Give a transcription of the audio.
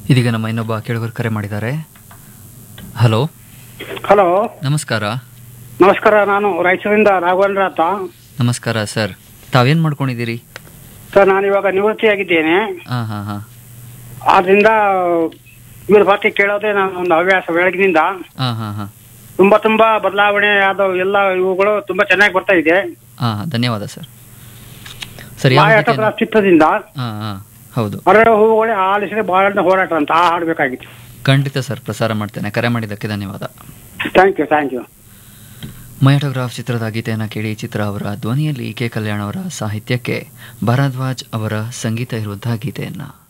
ಇದೀಗ ನಮ್ಮ ಇನ್ನೊಬ್ಬ ಕೇಳುಗರು ಕರೆ ಮಾಡಿದ್ದಾರೆ ಹಲೋ ಹಲೋ ನಮಸ್ಕಾರ ನಮಸ್ಕಾರ ನಾನು ರಾಯಚೂರಿಂದ ರಾಘವೇಂದ್ರ ಅಂತ ನಮಸ್ಕಾರ ಸರ್ ತಾವೇನು ಮಾಡ್ಕೊಂಡಿದ್ದೀರಿ ಸರ್ ನಾನು ಇವಾಗ ನಿವೃತ್ತಿಯಾಗಿದ್ದೇನೆ ಹಾಂ ಹಾಂ ಹಾಂ ಆದ್ರಿಂದ ಇವ್ರ ಬಗ್ಗೆ ಕೇಳೋದೇ ನಾನು ಒಂದು ಹವ್ಯಾಸ ಬೆಳಗಿನಿಂದ ಹಾಂ ಹಾಂ ಹಾಂ ತುಂಬಾ ತುಂಬಾ ಬದಲಾವಣೆ ಆದವು ಎಲ್ಲ ಇವುಗಳು ತುಂಬಾ ಚೆನ್ನಾಗಿ ಬರ್ತಾ ಇದೆ ಹಾಂ ಧನ್ಯವಾದ ಸರ್ ಸರ್ ಯಾವ ಮಾಯಾಟ ಗೀತೆಯನ್ನು- ಚಿತ್ರದಿಂದ ಹಾಂ ಹಾಂ ಹೌದು ಅರಳ ಹೂವುಗಳೇ ಆಲಿಸಿದ್ರೆ ಬಹಳ ಹೋರಾಟ ಅಂತ ಆ ಹಾಡ್ಬೇಕಾಗಿತ್ತು ಖಂಡಿತ ಸರ್ ಪ್ರಸಾರ ಮಾಡ್ತೇನೆ ಕರೆ ಮಾಡಿದ್ದಕ್ಕೆ ಧನ್ಯವಾದ ಥ್ಯಾಂಕ್ ಯು ಥ್ಯಾಂಕ್ ಯು ಮಯಾಟೋಗ್ರಾಫ್ ಚಿತ್ರದ ಗೀತೆಯನ್ನು ಕೇಳಿ ಚಿತ್ರ ಅವರ ಧ್ವನಿಯಲ್ಲಿ ಕೆ ಕಲ್ಯಾಣ್ ಅವರ ಸಾಹಿತ್ಯಕ್ಕೆ ಭರದ್ವಾಜ್ ಅವರ ಸಂಗೀತ ಇರುವಂತಹ ಗೀತೆಯನ್ನು